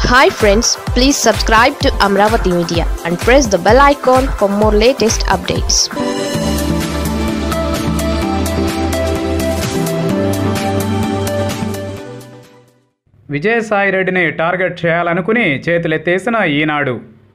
hi friends please subscribe to Amaravati media and press the bell icon for more latest updates విజయసాయిరెడ్డిని target చేయాలనుకుని చేతులెత్తేసిన ఈనాడు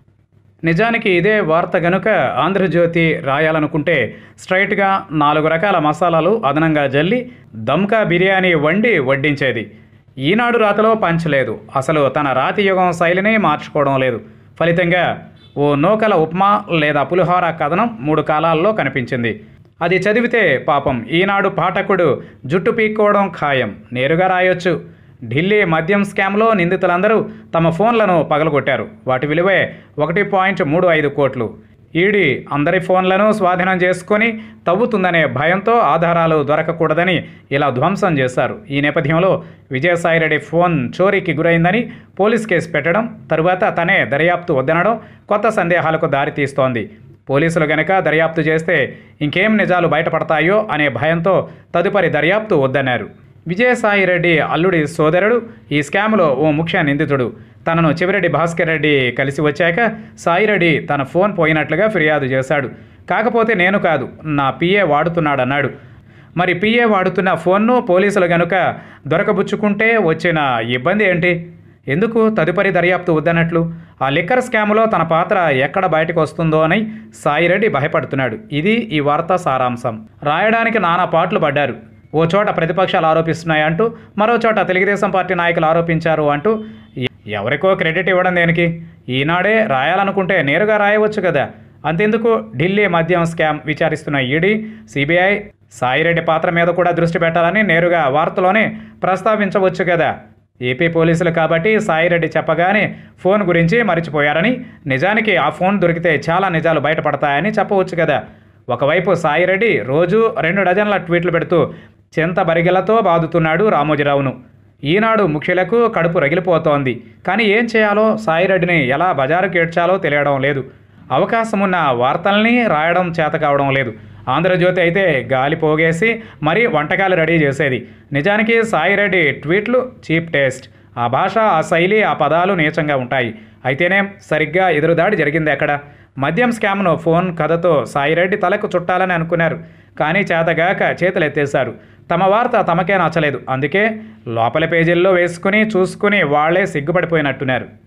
నిజానికి ఇదే వార్త గనుక ఆంధ్రజ్యోతి రాయాలనుకుంటే స్ట్రైట్గా నాలుగు రకాల మసాలాలు అదనంగా జల్లి దమ్కా బిర్యానీ వండి వడ్డించేది ఈనాడు రాతలో పంచలేదు అసలు తన రాతి యుగం శైలిని మార్చుకోవడం లేదు ఫలితంగా ఓ నూకల ఉప్మా లేదా పులిహోర కథనం మూడు కాలాల్లో కనిపించింది అది చదివితే పాపం ఈనాడు పాఠకుడు జుట్టు పీక్కోవడం ఖాయం నేరుగా రాయొచ్చు ఢిల్లీ మద్యం స్కామ్లో నిందితులందరూ తమ ఫోన్లను పగలగొట్టారు వాటి విలువే ఒకటి పాయింట్ మూడు ఐదు కోట్లు ఈడీ అందరి ఫోన్లను స్వాధీనం చేసుకొని తవ్వుతుందనే భయంతో ఆధారాలు దొరకకూడదని ఇలా ధ్వంసం చేశారు ఈ నేపథ్యంలో విజయసాయిరెడ్డి ఫోన్ చోరీకి గురైందని పోలీస్ కేసు పెట్టడం తరువాత తనే దర్యాప్తు వద్దనడం కొత్త సందేహాలకు దారితీస్తోంది పోలీసులు గనక దర్యాప్తు చేస్తే ఇంకేం నిజాలు బయటపడతాయో అనే భయంతో తదుపరి దర్యాప్తు వద్దన్నారు విజయసాయిరెడ్డి అల్లుడి సోదరుడు ఈ స్కామ్లో ఓ ముఖ్య నిందితుడు తనను చివరెడ్డి భాస్కర్ రెడ్డి కలిసి వచ్చాక సాయిరెడ్డి తన ఫోన్ పోయినట్లుగా ఫిర్యాదు చేశాడు కాకపోతే నేను కాదు నా పిఏ వాడుతున్నాడన్నాడు మరి పిఏ వాడుతున్న ఫోన్ను పోలీసులు గనుక దొరకబుచ్చుకుంటే వచ్చిన ఇబ్బంది ఏంటి ఎందుకు తదుపరి దర్యాప్తు వద్దన్నట్లు ఆ లిక్కర్ స్కామ్లో తన పాత్ర ఎక్కడ బయటకు వస్తుందో అని సాయిరెడ్డి భయపడుతున్నాడు ఇది ఈ వార్త సారాంశం రాయడానికి నానా పాటలు పడ్డారు ఓ చోట ప్రతిపక్షాలు ఆరోపిస్తున్నాయంటూ మరో చోట తెలుగుదేశం పార్టీ నాయకులు ఆరోపించారు అంటూ ఎ- ఎవరికో క్రెడిట్ ఇవ్వడం దేనికి ఈనాడే రాయాలనుకుంటే నేరుగా రాయవచ్చు కదా అంతెందుకు ఢిల్లీ మద్యం స్కామ్ విచారిస్తున్న ఈడీ సిబిఐ సాయిరెడ్డి పాత్ర మీద కూడా దృష్టి పెట్టాలని నేరుగా వార్తలోనే ప్రస్తావించవచ్చు కదా ఏపీ పోలీసులు కాబట్టి సాయిరెడ్డి చెప్పగానే ఫోన్ గురించి మర్చిపోయారని నిజానికి ఆ ఫోన్ దొరికితే చాలా నిజాలు బయటపడతాయని చెప్పవచ్చు కదా ఒకవైపు సాయిరెడ్డి రోజు రెండు డజన్ల ట్వీట్లు పెడుతూ చింత బరిగెలతో బాదుతున్నాడు రామోజీరావును ఈనాడు ముఖ్యులకు కడుపు రగిలిపోతోంది కానీ ఏం చేయాలో సాయిరెడ్డిని ఎలా బజారుకి ఏడ్చాలో తెలియడం లేదు అవకాశమున్న వార్తల్ని రాయడం చేత కావడం లేదు ఆంధ్రజ్యోతి అయితే గాలి పోగేసి మరీ వంటకాలు రెడీ చేసేది నిజానికి సాయిరెడ్డి ట్వీట్లు చీప్ టేస్ట్ ఆ భాష ఆ శైలి ఆ పదాలు నీచంగా ఉంటాయి అయితేనే సరిగ్గా ఎదురుదాడి జరిగింది అక్కడ మద్యం స్కామ్ను ఫోన్ కథతో సాయిరెడ్డి తలకు చుట్టాలని అనుకున్నారు కానీ చేతగాక చేతులు ఎత్తేశారు తమ వార్త తమకే నచ్చలేదు అందుకే లోపల పేజీల్లో వేసుకుని చూసుకుని వాళ్లే సిగ్గుపడిపోయినట్టున్నారు